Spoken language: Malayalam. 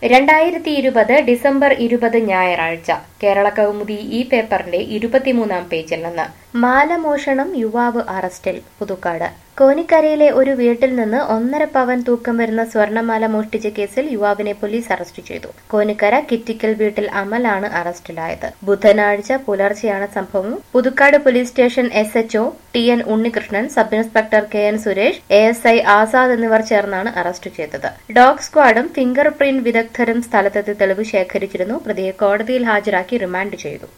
രണ്ടായിരത്തി ഇരുപത് ഡിസംബർ ഇരുപത് ഞായറാഴ്ച കേരള കൗമുദി ഈ പേപ്പറിന്റെ ഇരുപത്തിമൂന്നാം പേജിൽ നിന്ന് മാലമോഷണം യുവാവ് അറസ്റ്റിൽ പുതുക്കാട് കോനിക്കരയിലെ ഒരു വീട്ടിൽ നിന്ന് ഒന്നര പവൻ തൂക്കം വരുന്ന സ്വർണമാല മോഷ്ടിച്ച കേസിൽ യുവാവിനെ പോലീസ് അറസ്റ്റ് ചെയ്തു കോനിക്കര കിറ്റിക്കൽ വീട്ടിൽ അമലാണ് അറസ്റ്റിലായത് ബുധനാഴ്ച പുലർച്ചെയാണ് സംഭവം Puthukkad police station S HO T N Unnikrishnan sub inspector K N Suresh A S I Azad എന്നിവർ ചേർന്നാണ് അറസ്റ്റ് ചെയ്തത് ഡോഗ് സ്ക്വാഡും ഫിംഗർ പ്രിന്റ് വിദഗ്ധരും സ്ഥലത്തെത്തി തെളിവ് ശേഖരിച്ചിരുന്നു പ്രതിയെ കോടതിയിൽ ഹാജരാക്കി റിമാൻഡ് ചെയ്തു